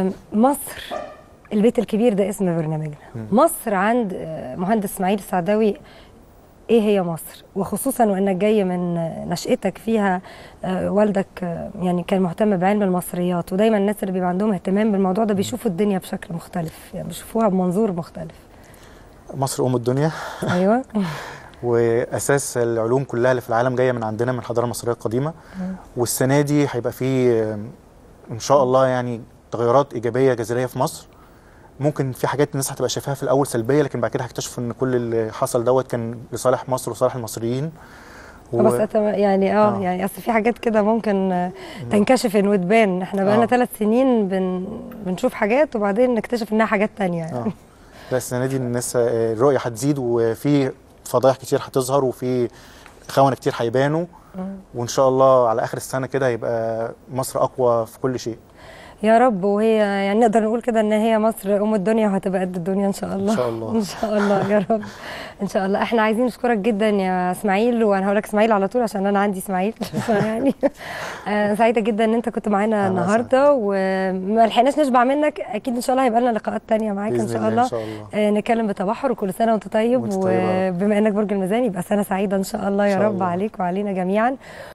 آم، مصر البيت الكبير ده اسم برنامجنا مصر عند آه، مهندس اسماعيل السعداوي ايه هي مصر وخصوصا وانك جاي من آه، نشأتك فيها آه، والدك آه، يعني كان مهتم بعلم المصريات ودايما الناس اللي بيبقى عندهم اهتمام بالموضوع ده بيشوفوا الدنيا بشكل مختلف يعني بيشوفوها بمنظور مختلف مصر ام الدنيا ايوه واساس العلوم كلها اللي في العالم جايه من عندنا من الحضاره المصريه القديمه والسنه دي هيبقى فيه آم، ان شاء الله يعني تغيرات ايجابيه جذريه في مصر ممكن في حاجات الناس هتبقى شايفاها في الاول سلبيه لكن بعد كده هيكتشفوا ان كل اللي حصل دوت كان لصالح مصر وصالح المصريين بس أتم- يعني اه آه. يعني اصل في حاجات كده ممكن آه، تنكشف ان وتبان احنا بقالنا آه. ثلاث سنين بن بنشوف حاجات وبعدين نكتشف انها حاجات تانية يعني. اه لا السنه دي الناس آه، الرؤيه هتزيد وفي فضايح كتير هتظهر وفي خونه كتير هيبانوا وان شاء الله على اخر السنه كده هيبقى مصر اقوى في كل شيء يا رب وهي يعني نقدر نقول كده ان هي مصر ام الدنيا وهتبقى قد الدنيا ان شاء الله إن شاء الله. ان شاء الله يا رب ان شاء الله احنا عايزين نشكرك جدا يا اسماعيل وانا هقول لك اسماعيل على طول عشان انا عندي اسماعيل يعني آه، سعيده جدا ان انت كنت معانا أهلا النهارده وما لحقناش نشبع منك اكيد ان شاء الله هيبقى لنا لقاءات تانية معاك ان باذن شاء الله الله ان شاء الله آه، نتكلم بتبحر وكل سنه وانت طيب وأنت طيبة يا رب. وبما انك برج الميزان يبقى سنه سعيده ان شاء الله يا إن شاء رب الله. عليك وعلينا جميعا